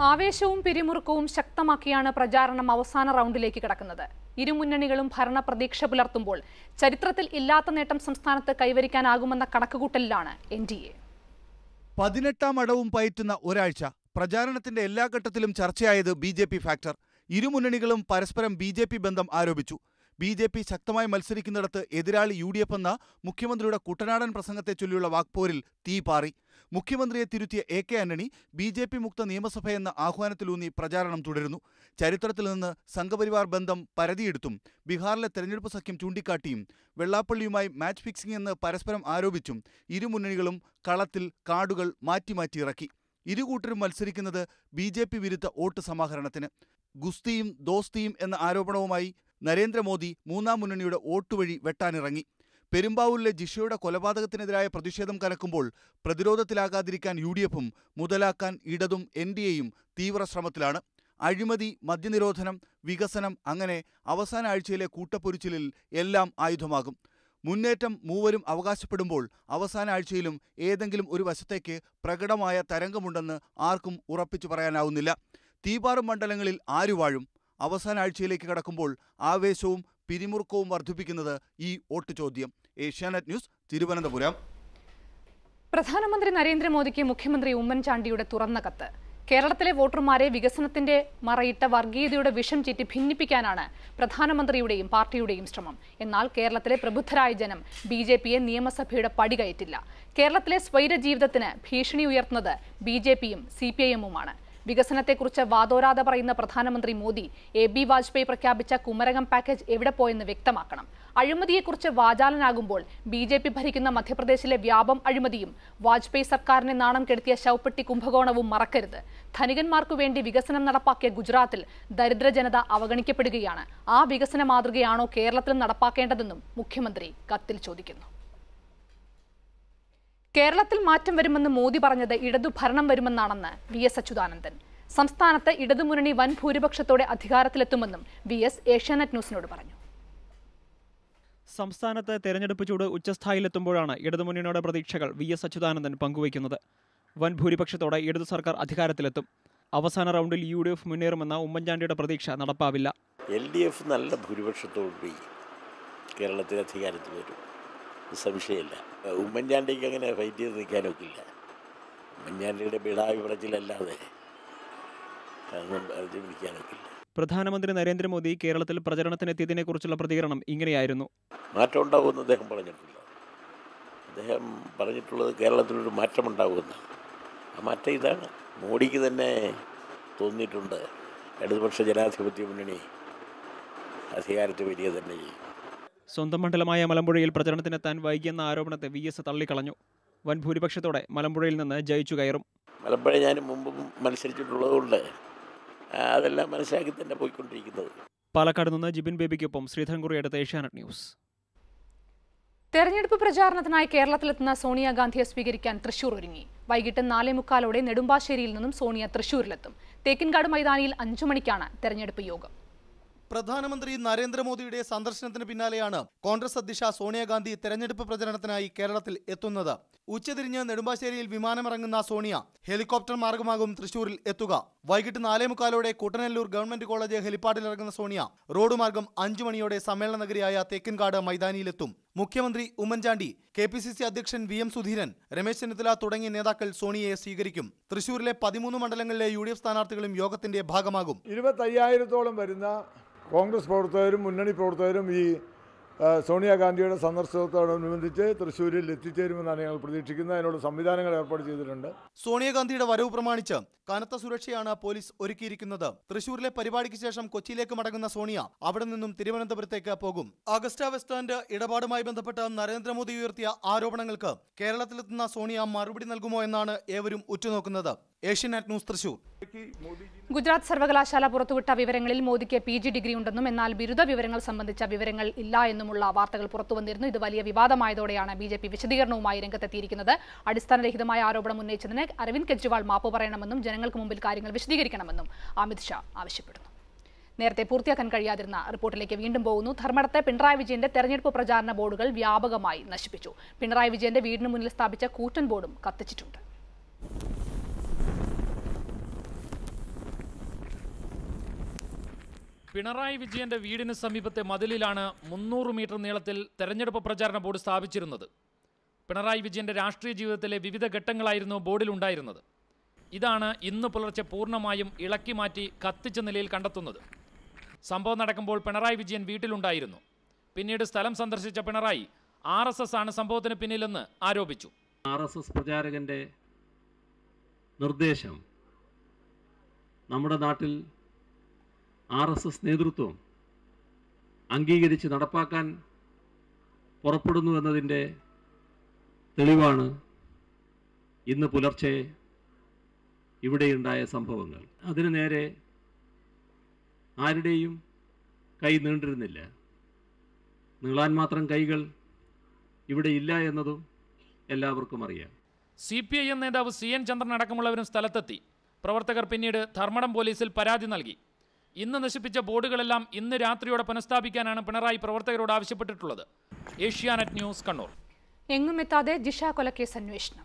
ആവേശവും പിരിമുറുക്കവും ശക്തമാക്കിയാണ് പ്രചാരണം അവസാന റൗണ്ടിലേക്ക് കടക്കുന്നത് ഇരുമുന്നണികളും ഭരണ പ്രതീക്ഷ പുലർത്തുമ്പോൾ ചരിത്രത്തിൽ ഇല്ലാത്ത നേട്ടം സംസ്ഥാനത്ത് കൈവരിക്കാനാകുമെന്ന കണക്കുകൂട്ടലിലാണ് എൻ ഡി എ പതിനെട്ടാം അടവും പയറ്റുന്ന ഒരാഴ്ച പ്രചാരണത്തിന്റെ എല്ലാ ഘട്ടത്തിലും ചർച്ചയായത് ബി ജെ പി ഫാക്ടർ ഇരുമുന്നണികളും പരസ്പരം ബി ജെ പി ബന്ധം ആരോപിച്ചു ബി ജെ പി ശക്തമായി മത്സരിക്കുന്നിടത്ത് എതിരാളി യു ഡി എഫ് എന്ന മുഖ്യമന്ത്രിയുടെ കുട്ടനാടൻ പ്രസംഗത്തെ ചൊല്ലിയുള്ള വാക്പോരിൽ തീ പാറി മുഖ്യമന്ത്രിയെ തിരുത്തിയ A K Antony B J P മുക്ത നിയമസഭയെന്ന ആഹ്വാനത്തിലൂന്നി പ്രചാരണം തുടരുന്നു ചരിത്രത്തിൽ നിന്ന് സംഘപരിവാർ ബന്ധം പരതിയെടുത്തും ബീഹാറിലെ തെരഞ്ഞെടുപ്പ് സഖ്യം ചൂണ്ടിക്കാട്ടിയും വെള്ളാപ്പള്ളിയുമായി മാച്ച് ഫിക്സിംഗ് എന്ന് പരസ്പരം ആരോപിച്ചും ഇരുമുന്നണികളും കളത്തിൽ കാർഡുകൾ മാറ്റി മാറ്റി ഇറക്കി ഇരുകൂട്ടരും മത്സരിക്കുന്നത് ബി ജെ പി വിരുദ്ധ വോട്ട് സമാഹരണത്തിന് ഗുസ്തിയും ദോസ്തിയും എന്ന ആരോപണവുമായി നരേന്ദ്രമോദി മൂന്നാം മുന്നണിയുടെ വോട്ട് വഴി വെട്ടാനിറങ്ങി പെരുമ്പാവൂരിലെ ജിഷയുടെ കൊലപാതകത്തിനെതിരായ പ്രതിഷേധം കനക്കുമ്പോൾ പ്രതിരോധത്തിലാകാതിരിക്കാൻ യു ഡി എഫും മുതലാക്കാൻ ഇടതും എൻ ഡി എയും തീവ്ര ശ്രമത്തിലാണ് അഴിമതി മദ്യനിരോധനം വികസനം അങ്ങനെ അവസാന ആഴ്ചയിലെ കൂട്ടപ്പൊരിച്ചിലിൽ എല്ലാം ആയുധമാകും മുന്നേറ്റം മൂവരും അവകാശപ്പെടുമ്പോൾ അവസാന ആഴ്ചയിലും ഏതെങ്കിലും ഒരു വശത്തേക്ക് പ്രകടമായ തരംഗമുണ്ടെന്ന് ആർക്കും ഉറപ്പിച്ചു പറയാനാവുന്നില്ല തീപാറും മണ്ഡലങ്ങളിൽ ആരു വാഴും അവസാന ആഴ്ചയിലേക്ക് കടക്കുമ്പോൾ ആവേശവും പിരിമുറുക്കവും വർദ്ധിപ്പിക്കുന്നത് ഈ വോട്ട് ചോദ്യം ഏഷ്യാനെറ്റ് ന്യൂസ് തിരുവനന്തപുരം പ്രധാനമന്ത്രി നരേന്ദ്രമോദിക്ക് മുഖ്യമന്ത്രി ഉമ്മൻചാണ്ടിയുടെ തുറന്ന കത്ത് കേരളത്തിലെ വോട്ടർമാരെ വികസനത്തിന്റെ മറയിട്ട വർഗീയതയുടെ വിഷം ചീറ്റി ഭിന്നിപ്പിക്കാനാണ് പ്രധാനമന്ത്രിയുടെയും പാർട്ടിയുടെയും ശ്രമം എന്നാൽ കേരളത്തിലെ പ്രബുദ്ധരായ ജനം ബി ജെ പിയെ നിയമസഭയുടെ പടി കയറ്റില്ല കേരളത്തിലെ സ്വൈര ജീവിതത്തിന് ഭീഷണി ഉയർത്തുന്നത് ബി ജെ പിയും സി പി ഐ എമ്മുമാണ് വികസനത്തെക്കുറിച്ച് വാതോരാതെ പറയുന്ന പ്രധാനമന്ത്രി മോദി എ ബി വാജ്പേയി പ്രഖ്യാപിച്ച കുമരകം പാക്കേജ് എവിടെ പോയെന്ന് വ്യക്തമാക്കണം അഴിമതിയെക്കുറിച്ച് വാചാലനാകുമ്പോൾ ബി ജെ പി ഭരിക്കുന്ന മധ്യപ്രദേശിലെ വ്യാപം അഴിമതിയും വാജ്പേയി സർക്കാരിനെ നാണം കെടുത്തിയ ശവപ്പെട്ടി കുംഭകോണവും മറക്കരുത് ധനികന്മാർക്കു വേണ്ടി വികസനം നടപ്പാക്കിയ ഗുജറാത്തിൽ ദരിദ്ര ജനത അവഗണിക്കപ്പെടുകയാണ് ആ വികസന മാതൃകയാണോ കേരളത്തിലും നടപ്പാക്കേണ്ടതെന്നും മുഖ്യമന്ത്രി കത്തിൽ ചോദിക്കുന്നു കേരളത്തിൽ മാറ്റം വരുമെന്ന് മോദി പറഞ്ഞത് ഇടതു ഭരണം വരുമെന്നാണെന്ന് വി എസ് അച്യുതാനന്ദൻ സംസ്ഥാനത്ത് ഇടതുമുന്നണി വൻ ഭൂരിപക്ഷത്തോടെ അധികാരത്തിലെത്തുമെന്നും വി എസ് ഏഷ്യാനെറ്റ് ന്യൂസിനോട് പറഞ്ഞു സംസ്ഥാനത്ത് തെരഞ്ഞെടുപ്പ് ചൂട് ഉച്ചസ്ഥായിലെത്തുമ്പോഴാണ് ഇടതുമുന്നണിയുടെ പ്രതീക്ഷകൾ വി എസ് അച്യുതാനന്ദൻ പങ്കുവയ്ക്കുന്നത് വൻ ഭൂരിപക്ഷത്തോടെ ഇടതു സർക്കാർ അധികാരത്തിലെത്തും അവസാന റൗണ്ടിൽ യു ഡി എഫ് മുന്നേറുമെന്ന ഉമ്മൻചാണ്ടിയുടെ പ്രതീക്ഷ നടപ്പാവില്ല എൽ ഡി എഫ് നല്ല ഭൂരിപക്ഷത്തോടുകൂടി കേരളത്തിൽ അധികാരത്തിൽ വരും സംശയമില്ല ഉമ്മൻചാണ്ടിക്ക് അങ്ങനെ ഫൈറ്റ് ചെയ്ത് നിൽക്കാനൊക്കില്ല ഉമ്മൻചാണ്ടിയുടെ ബിടാവി പറച്ചിലല്ലാതെ അതൊന്നും അത് പിടിക്കാനൊക്കില്ല പ്രധാനമന്ത്രി നരേന്ദ്രമോദി കേരളത്തിൽ പ്രചരണത്തിനെത്തിയതിനെക്കുറിച്ചുള്ള പ്രതികരണം ഇങ്ങനെയായിരുന്നു മാറ്റം ഉണ്ടാകുമെന്ന് അദ്ദേഹം പറഞ്ഞിട്ടില്ല അദ്ദേഹം പറഞ്ഞിട്ടുള്ളത് കേരളത്തിലൊരു മാറ്റമുണ്ടാകുമെന്നാണ് ആ മാറ്റം ഇതാണ് മോഡിക്ക് തന്നെ തോന്നിയിട്ടുണ്ട് ഇടതുപക്ഷ ജനാധിപത്യ മുന്നണി അധികാരത്തിൽ വരിക തന്നെ ചെയ്യും സ്വന്തം മണ്ഡലമായ മലമ്പുഴയിൽ പ്രചരണത്തിനെത്താൻ വൈകിയെന്ന ആരോപണത്തെ വി എസ് തള്ളിക്കളഞ്ഞു വൻ ഭൂരിപക്ഷത്തോടെ മലമ്പുഴയിൽ നിന്ന് ജയിച്ചു കയറും മലമ്പുഴ ഞാൻ മുമ്പും മത്സരിച്ചിട്ടുള്ളതുകൊണ്ട് ആ, അതെല്ലാം മനസ്സിലാക്കി തന്നെ പോയിക്കൊണ്ടിരിക്കുന്നത് പാലക്കാട് നിന്ന് ജിബിൻ ബേബിക്കൊപ്പം ശ്രീധരൻകുറിയെടുത്ത ഏഷ്യാനെറ്റ് ന്യൂസ് തെരഞ്ഞെടുപ്പ് പ്രചാരണത്തിനായി കേരളത്തിലെത്തുന്ന സോണിയാഗാന്ധിയെ സ്വീകരിക്കാൻ തൃശൂർ ഒരുങ്ങി വൈകിട്ട് നാലേ മുക്കാലോടെ നെടുമ്പാശ്ശേരിയിൽ നിന്നും സോണിയ തൃശൂരിലെത്തും തേക്കിൻകാട് മൈതാനിയിൽ അഞ്ചു മണിക്കാണ് തെരഞ്ഞെടുപ്പ് യോഗം പ്രധാനമന്ത്രി നരേന്ദ്രമോദിയുടെ സന്ദർശനത്തിന് പിന്നാലെയാണ് കോൺഗ്രസ് അധ്യക്ഷ സോണിയാഗാന്ധി തെരഞ്ഞെടുപ്പ് പ്രചരണത്തിനായി കേരളത്തിൽ എത്തുന്നത് ഉച്ചതിരിഞ്ഞ് നെടുമ്പാശ്ശേരിയിൽ വിമാനമിറങ്ങുന്ന സോണിയ ഹെലികോപ്റ്റർ മാർഗമാകും തൃശൂരിൽ എത്തുക വൈകിട്ട് നാലേ മുക്കാലോടെ കൂട്ടനല്ലൂർ ഗവൺമെന്റ് കോളേജ് ഹെലിപ്പാഡിൽ ഇറങ്ങുന്ന സോണിയ റോഡ് മാർഗം അഞ്ചു മണിയോടെ സമ്മേളന നഗരിയായ തേക്കിൻകാട് മൈതാനിയിലെത്തും മുഖ്യമന്ത്രി Oommen Chandy K P C C അധ്യക്ഷൻ വി എം സുധീരൻ രമേശ് ചെന്നിത്തല തുടങ്ങിയ നേതാക്കൾ സോണിയയെ സ്വീകരിക്കും തൃശൂരിലെ പതിമൂന്ന് മണ്ഡലങ്ങളിലെ യു ഡി എഫ് സ്ഥാനാർത്ഥികളും യോഗത്തിന്റെ ഭാഗമാകും ഇരുപത്തയ്യായിരത്തോളം വരുന്ന കോൺഗ്രസ് പ്രവർത്തകരും മുന്നണി പ്രവർത്തകരും ഈ ആ, സോണിയാഗാന്ധിയുടെ സന്ദർശനത്തോടനുബന്ധിച്ച് തൃശ്ശൂരിൽ എത്തിച്ചേരുമെന്നാണ് ഞങ്ങൾ പ്രതീക്ഷിക്കുന്നത് അതിനുള്ള സംവിധാനങ്ങൾ ഏർപ്പാട് ചെയ്തിട്ടുണ്ട് സോണിയാഗാന്ധിയുടെ വരവ് പ്രമാണിച്ച് കനത്ത സുരക്ഷയാണ് പോലീസ് ഒരുക്കിയിരിക്കുന്നത് തൃശൂരിലെ പരിപാടിക്ക് ശേഷം കൊച്ചിയിലേക്ക് മടങ്ങുന്ന സോണിയ അവിടെ നിന്നും തിരുവനന്തപുരത്തേക്ക് പോകും അഗസ്റ്റ വെസ്റ്റാൻഡ് ഇടപാടുമായി ബന്ധപ്പെട്ട് നരേന്ദ്രമോദി ഉയർത്തിയ ആരോപണങ്ങൾക്ക് കേരളത്തിലെത്തുന്ന സോണിയ മറുപടി നൽകുമോ എന്നാണ് ഏവരും ഉറ്റുനോക്കുന്നത് ഏഷ്യനെറ്റ് ന്യൂസ് തൃശൂർ ഗുജറാത്ത് സർവകലാശാല പുറത്തുവിട്ട വിവരങ്ങളിൽ മോദിക്ക് പി ജി ഡിഗ്രി ഉണ്ടെന്നും എന്നാൽ ബിരുദ വിവരങ്ങൾ സംബന്ധിച്ച വിവരങ്ങൾ ഇല്ല എന്നുമുള്ള വാർത്തകൾ പുറത്തുവന്നിരുന്നു ഇത് വലിയ വിവാദമായതോടെയാണ് ബി ജെ പി വിശദീകരണവുമായി രംഗത്തെത്തിയിരിക്കുന്നത് അടിസ്ഥാനരഹിതമായ ആരോപണം ഉന്നയിച്ചതിന് അരവിന്ദ് കെജ്രിവാൾ മാപ്പ് പറയണമെന്നും ജനങ്ങൾക്ക് മുമ്പിൽ കാര്യങ്ങൾ വിശദീകരിക്കണമെന്നും അമിത് ഷാ ആവശ്യപ്പെടുന്നു നേരത്തെ പൂർത്തിയാക്കാൻ കഴിയാതിരുന്ന റിപ്പോർട്ടിലേക്ക് വീണ്ടും പോകുന്നു ധർമ്മടത്തെ പിണറായി വിജയന്റെ തെരഞ്ഞെടുപ്പ് പ്രചാരണ ബോർഡുകൾ വ്യാപകമായി നശിപ്പിച്ചു പിണറായി വിജയന്റെ വീടിന് മുന്നിൽ സ്ഥാപിച്ച കൂറ്റൻ ബോർഡും കത്തിച്ചിട്ടുണ്ട് പിണറായി വിജയന്റെ വീടിന് സമീപത്തെ മതിലിലാണ് മുന്നൂറ് മീറ്റർ നീളത്തിൽ തെരഞ്ഞെടുപ്പ് പ്രചാരണ ബോർഡ് സ്ഥാപിച്ചിരുന്നത് പിണറായി വിജയന്റെ രാഷ്ട്രീയ ജീവിതത്തിലെ വിവിധ ഘട്ടങ്ങളായിരുന്നു ബോർഡിൽ ഉണ്ടായിരുന്നത് ഇതാണ് ഇന്ന് പുലർച്ചെ പൂർണ്ണമായും ഇളക്കി മാറ്റി കത്തിച്ച നിലയിൽ കണ്ടെത്തുന്നത് സംഭവം നടക്കുമ്പോൾ പിണറായി വിജയൻ വീട്ടിലുണ്ടായിരുന്നു പിന്നീട് സ്ഥലം സന്ദർശിച്ച പിണറായി ആർ എസ് എസ് ആണ് സംഭവത്തിന് പിന്നിലെന്ന് ആരോപിച്ചു ആർ എസ് എസ് പ്രചാരകൻ്റെ നിർദ്ദേശം നമ്മുടെ നാട്ടിൽ ആർ എസ് എസ് നേതൃത്വം അംഗീകരിച്ച് നടപ്പാക്കാൻ പുറപ്പെടുന്നു എന്നതിൻ്റെ തെളിവാണ് ഇന്ന് പുലർച്ചെ ഇവിടെയുണ്ടായ സംഭവങ്ങൾ അതിനു നേരെ ആരുടെയും കൈ നീണ്ടിരുന്നില്ല നീളാൻ മാത്രം കൈകൾ ഇവിടെ ഇല്ല എന്നതും എല്ലാവർക്കും അറിയാം സി പി ഐ എം നേതാവ് സി എൻ ചന്ദ്രൻ അടക്കമുള്ളവരും സ്ഥലത്തെത്തി പ്രവർത്തകർ പിന്നീട് ധർമ്മടം പോലീസിൽ പരാതി നൽകി ഇന്ന് നശിപ്പിച്ച ബോർഡുകളെല്ലാം ഇന്ന് രാത്രിയോടെ പുനഃസ്ഥാപിക്കാനാണ് പിണറായി പ്രവർത്തകരോട് ആവശ്യപ്പെട്ടിട്ടുള്ളത് ഏഷ്യാനെറ്റ് ന്യൂസ് കണ്ണൂർ എങ്ങും എത്താതെ ജിഷ കൊലക്കേസ് അന്വേഷണം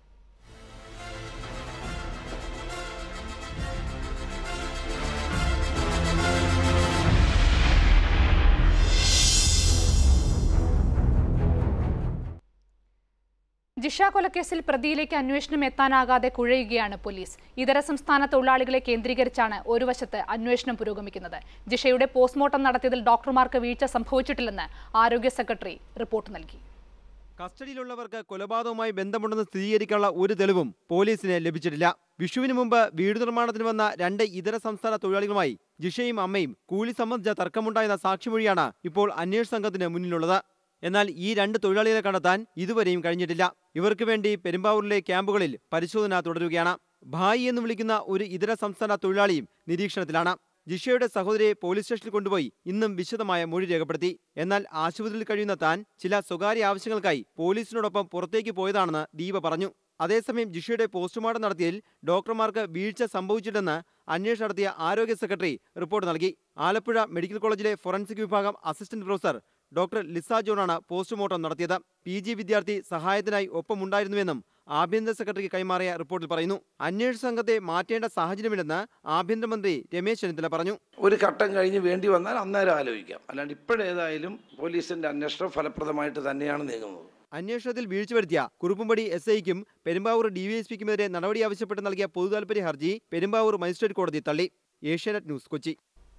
ജിഷ കൊലക്കേസിൽ പ്രതിയിലേക്ക് അന്വേഷണം എത്താനാകാതെ കുഴയുകയാണ് പോലീസ് ഇതര സംസ്ഥാന തൊഴിലാളികളെ കേന്ദ്രീകരിച്ചാണ് ഒരു വശത്ത് അന്വേഷണം പുരോഗമിക്കുന്നത് ജിഷയുടെ പോസ്റ്റ്മോർട്ടം നടത്തിയതിൽ ഡോക്ടർമാർക്ക് വീഴ്ച സംഭവിച്ചിട്ടില്ലെന്ന് ആരോഗ്യ സെക്രട്ടറി റിപ്പോർട്ട് നൽകി കസ്റ്റഡിയിലുള്ളവർക്ക് കൊലപാതകവുമായി ബന്ധമുണ്ടെന്ന് സ്ഥിരീകരിക്കാനുള്ള ഒരു തെളിവും പോലീസിന് ലഭിച്ചിട്ടില്ല വിഷുവിന് മുമ്പ് വീട് നിർമ്മാണത്തിന് വന്ന രണ്ട് ഇതര സംസ്ഥാന തൊഴിലാളികളുമായി ജിഷയും അമ്മയും കൂലി സംബന്ധിച്ച തർക്കമുണ്ടായെന്ന സാക്ഷിമൊഴിയാണ് ഇപ്പോൾ അന്വേഷണ സംഘത്തിന് മുന്നിലുള്ളത് എന്നാൽ ഈ രണ്ട് തൊഴിലാളികളെ കണ്ടെത്താൻ ഇതുവരെയും കഴിഞ്ഞിട്ടില്ല ഇവർക്ക് വേണ്ടി പെരുമ്പാവൂരിലെ ക്യാമ്പുകളിൽ പരിശോധന തുടരുകയാണ് ഭായി എന്ന് വിളിക്കുന്ന ഒരു ഇതര സംസ്ഥാന തൊഴിലാളിയും നിരീക്ഷണത്തിലാണ് ജിഷയുടെ സഹോദരിയെ പോലീസ് സ്റ്റേഷനിൽ കൊണ്ടുപോയി ഇന്നും വിശദമായ മൊഴി രേഖപ്പെടുത്തി എന്നാൽ ആശുപത്രിയിൽ കഴിയുന്ന താൻ ചില സ്വകാര്യ ആവശ്യങ്ങൾക്കായി പോലീസിനോടൊപ്പം പുറത്തേക്ക് പോയതാണെന്ന് ദീപ പറഞ്ഞു അതേസമയം ജിഷയുടെ പോസ്റ്റ്മോർട്ടം നടത്തിയതിൽ ഡോക്ടർമാർക്ക് വീഴ്ച സംഭവിച്ചില്ലെന്ന് അന്വേഷണം നടത്തിയ ആരോഗ്യ സെക്രട്ടറി റിപ്പോർട്ട് നൽകി ആലപ്പുഴ മെഡിക്കൽ കോളേജിലെ ഫോറൻസിക് വിഭാഗം അസിസ്റ്റന്റ് പ്രൊഫസർ ഡോക്ടർ ലിസ ജോണാണ് പോസ്റ്റ്മോർട്ടം നടത്തിയത് പി ജി വിദ്യാർത്ഥി സഹായത്തിനായി ഒപ്പമുണ്ടായിരുന്നുവെന്നും ആഭ്യന്തര സെക്രട്ടറിക്ക് കൈമാറിയ റിപ്പോർട്ടിൽ പറയുന്നു അന്വേഷണ സംഘത്തെ മാറ്റേണ്ട സാഹചര്യമില്ലെന്ന് ആഭ്യന്തരമന്ത്രി രമേശ് ചെന്നിത്തല പറഞ്ഞു ഒരു ഘട്ടം കഴിഞ്ഞ് വേണ്ടി വന്നാൽ അന്നേരം ആലോചിക്കാം അല്ലാണ്ട് ഇപ്പോഴേതായാലും പോലീസിന്റെ അന്വേഷണം ഫലപ്രദമായിട്ട് തന്നെയാണ് നീങ്ങുന്നത് അന്വേഷണത്തിൽ വീഴ്ച വരുത്തിയ കുറുപ്പുംപടി എസ് ഐക്കും പെരുമ്പാവൂർ ഡിവൈഎസ്പിക്കുമെതിരെ നടപടി ആവശ്യപ്പെട്ട് നൽകിയ പൊതുതാൽപര്യ ഹർജി പെരുമ്പാവൂർ മജിസ്ട്രേറ്റ് കോടതി തള്ളി ഏഷ്യാനെറ്റ് ന്യൂസ് കൊച്ചി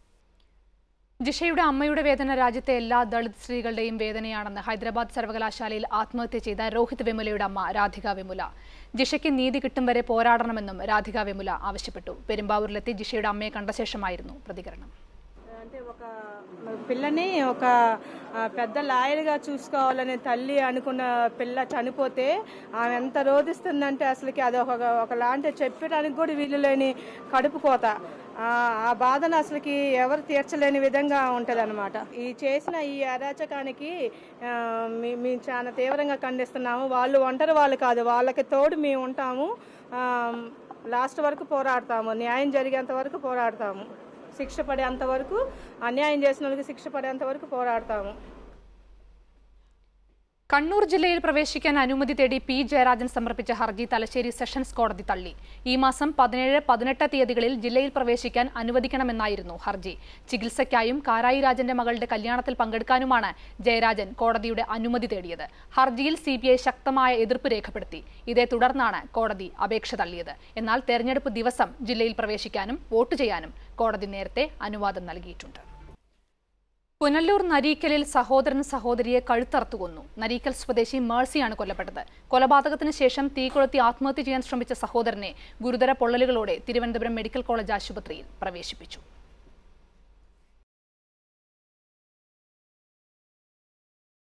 ജിഷയുടെ അമ്മയുടെ വേദന രാജ്യത്തെ എല്ലാ ദളിത് സ്ത്രീകളുടെയും വേദനയാണെന്ന് ഹൈദരാബാദ് സർവകലാശാലയിൽ ആത്മഹത്യ ചെയ്ത രോഹിത് വെമുലയുടെ അമ്മ രാധിക വെമുല ജിഷയ്ക്ക് നീതി കിട്ടും వరే പോരാടണമെന്നും രാധിക വെമുല ആവശ്യപ്പെട്ടു പെരുമ്പാവൂരിലെത്തി ജിഷയുടെ അമ്മയെ കണ്ട ശേഷമായിരുന്നു പ്രതികരണം అంటే ఒక పిల్లని ఒక ఆ, పెద్ద లాయర్గా చూసుకోవాలనే తల్లి అనుకున్న పిల్ల చనిపోతే ఆమె ఎంత రోధిస్తుందంటే అసలుకి అది ఒక ఒకలాంటి చెప్పడానికి కూడా వీలు లేని కడుపు కోత ఆ, ఆ బాధను అసలుకి ఎవరు తీర్చలేని విధంగా ఉంటదన్నమాట ఈ చేసిన ఈ అరాచకానికి ఆ, మీ- మేము చాలా తీవ్రంగా ఖండిస్తున్నాము వాళ్ళు ఒంటరి వాళ్ళు కాదు వాళ్ళకి తోడు మేము ఉంటాము ఆ, లాస్ట్ వరకు పోరాడతాము న్యాయం జరిగేంత వరకు పోరాడతాము శిక్ష పడేంత వరకు అన్యాయం చేసిన వాళ్ళకి శిక్ష పడేంత వరకు పోరాడతాము കണ്ണൂർ ജില്ലയിൽ പ്രവേശിക്കാൻ അനുമതി തേടി പി ജയരാജൻ സമർപ്പിച്ച ഹർജി തലശ്ശേരി സെഷൻസ് കോടതി തള്ളി ഈ മാസം പതിനേഴ് പതിനെട്ട് തീയതികളിൽ ജില്ലയിൽ പ്രവേശിക്കാൻ അനുവദിക്കണമെന്നായിരുന്നു ഹർജി ചികിത്സയ്ക്കായും കാരായി രാജന്റെ മകളുടെ കല്യാണത്തിൽ പങ്കെടുക്കാനുമാണ് ജയരാജൻ കോടതിയുടെ അനുമതി തേടിയത് ഹർജിയിൽ സി ശക്തമായ എതിർപ്പ് രേഖപ്പെടുത്തി ഇതേ തുടർന്നാണ് കോടതി അപേക്ഷ തള്ളിയത് എന്നാൽ തെരഞ്ഞെടുപ്പ് ദിവസം ജില്ലയിൽ പ്രവേശിക്കാനും വോട്ട് ചെയ്യാനും കോടതി നേരത്തെ അനുവാദം നൽകിയിട്ടുണ്ട് പുനല്ലൂർ നരീക്കലിൽ സഹോദരൻ സഹോദരിയെ കഴുത്തറുത്തു കൊന്നു നരീക്കൽ സ്വദേശി മേഴ്സിയാണ് കൊല്ലപ്പെട്ടത് കൊലപാതകത്തിന് ശേഷം തീ കൊളുത്തി ആത്മഹത്യ ചെയ്യാൻ ശ്രമിച്ച സഹോദരനെ ഗുരുതര പൊള്ളലുകളോടെ തിരുവനന്തപുരം മെഡിക്കൽ കോളേജ് ആശുപത്രിയിൽ പ്രവേശിപ്പിച്ചു